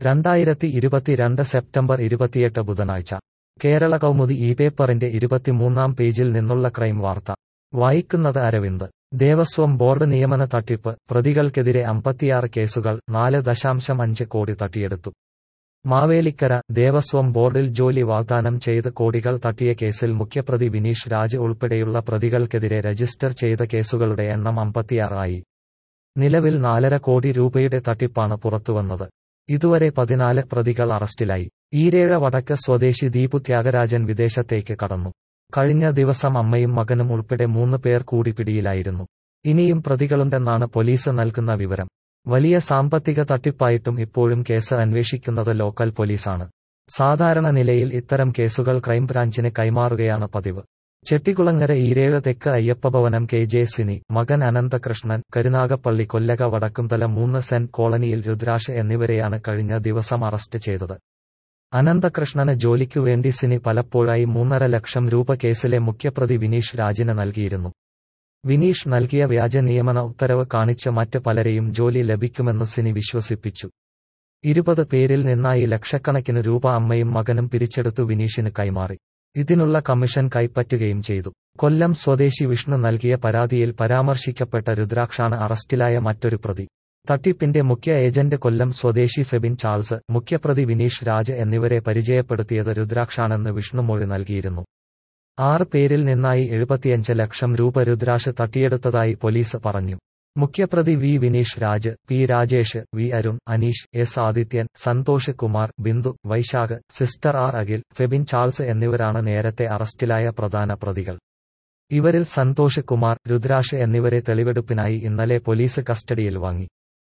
രണ്ടായിരത്തി ഇരുപത്തിരണ്ട് സെപ്റ്റംബർ ഇരുപത്തിയെട്ട് ബുധനാഴ്ച കേരള കൗമുദി ഈ പേപ്പറിന്റെ ഇരുപത്തിമൂന്നാം പേജിൽ നിന്നുള്ള ക്രൈം വാർത്ത വായിക്കുന്നത് അരവിന്ദ് ദേവസ്വം ബോർഡ് നിയമന തട്ടിപ്പ് പ്രതികൾക്കെതിരെ അമ്പത്തിയാറ് കേസുകൾ നാല് ദശാംശം അഞ്ച് കോടി തട്ടിയെടുത്തു മാവേലിക്കര ദേവസ്വം ബോർഡിൽ ജോലി വാഗ്ദാനം ചെയ്ത് കോടികൾ തട്ടിയ കേസിൽ മുഖ്യപ്രതി വിനീഷ് രാജ് ഉൾപ്പെടെയുള്ള പ്രതികൾക്കെതിരെ രജിസ്റ്റർ ചെയ്ത കേസുകളുടെ എണ്ണം അമ്പത്തിയാറ് ആയി നിലവിൽ നാലര കോടി രൂപയുടെ തട്ടിപ്പാണ് പുറത്തുവന്നത് ഇതുവരെ പതിനാല് പ്രതികൾ അറസ്റ്റിലായി ഈരേഴ വടക്ക് സ്വദേശി ദീപു ത്യാഗരാജൻ വിദേശത്തേക്ക് കടന്നു കഴിഞ്ഞ ദിവസം അമ്മയും മകനും ഉൾപ്പെടെ മൂന്ന് പേർ കൂടി പിടിയിലായിരുന്നു ഇനിയും പ്രതികളുണ്ടെന്നാണ് പോലീസ് നൽകുന്ന വിവരം വലിയ സാമ്പത്തിക തട്ടിപ്പായിട്ടും ഇപ്പോഴും കേസ് അന്വേഷിക്കുന്നത് ലോക്കൽ പോലീസാണ് സാധാരണ നിലയിൽ ഇത്തരം കേസുകൾ ക്രൈംബ്രാഞ്ചിന് കൈമാറുകയാണ് പതിവ് ചെട്ടികുളങ്ങര ഈരേഴ് തെക്ക് അയ്യപ്പഭവനം കെ ജെ സിനി മകൻ അനന്തകൃഷ്ണൻ കരുനാഗപ്പള്ളി കൊല്ലക വടക്കുംതല മൂന്ന് സെന്റ് കോളനിയിൽ രുദ്രാഷ് എന്നിവരെയാണ് കഴിഞ്ഞ ദിവസം അറസ്റ്റ് ചെയ്തത് അനന്തകൃഷ്ണന് ജോലിക്കു വേണ്ടി സിനി പലപ്പോഴായി മൂന്നര ലക്ഷം രൂപ കേസിലെ മുഖ്യപ്രതി വിനീഷ് രാജിന് നൽകിയിരുന്നു വിനീഷ് നൽകിയ വ്യാജ നിയമന ഉത്തരവ് കാണിച്ച് മറ്റ് പലരെയും ജോലി ലഭിക്കുമെന്ന് സിനി വിശ്വസിപ്പിച്ചു ഇരുപത് പേരിൽ നിന്നായി ലക്ഷക്കണക്കിന് രൂപ അമ്മയും മകനും പിരിച്ചെടുത്തു വിനീഷിന് കൈമാറി ഇതിനുള്ള കമ്മീഷൻ കൈപ്പറ്റുകയും ചെയ്തു കൊല്ലം സ്വദേശി വിഷ്ണു നൽകിയ പരാതിയിൽ പരാമർശിക്കപ്പെട്ട രുദ്രാക്ഷാണ് അറസ്റ്റിലായ മറ്റൊരു പ്രതി തട്ടിപ്പിന്റെ മുഖ്യ ഏജന്റ് കൊല്ലം സ്വദേശി ഫെബിൻ ചാൾസ് മുഖ്യപ്രതി വിനീഷ് രാജ് എന്നിവരെ പരിചയപ്പെടുത്തിയത് രുദ്രാക്ഷാണെന്ന് വിഷ്ണു മൊഴി നൽകിയിരുന്നു ആറ് പേരിൽ നിന്നായി എഴുപത്തിയഞ്ച് ലക്ഷം രൂപ രുദ്രാഷ് തട്ടിയെടുത്തതായി പോലീസ് പറഞ്ഞു മുഖ്യപ്രതി V Vineesh Raj P Rajesh V Arun Aneesh S Adithyan Santhosh Kumar Bindu Vaisakh sister R Akhil Febin Charles എന്നിവരാണ് നേരത്തെ അറസ്റ്റിലായ പ്രധാന പ്രതികൾ ഇവരിൽ സന്തോഷ് കുമാർ രുദ്രാഷ് എന്നിവരെ തെളിവെടുപ്പിനായി ഇന്നലെ പോലീസ് കസ്റ്റഡിയിൽ വാങ്ങി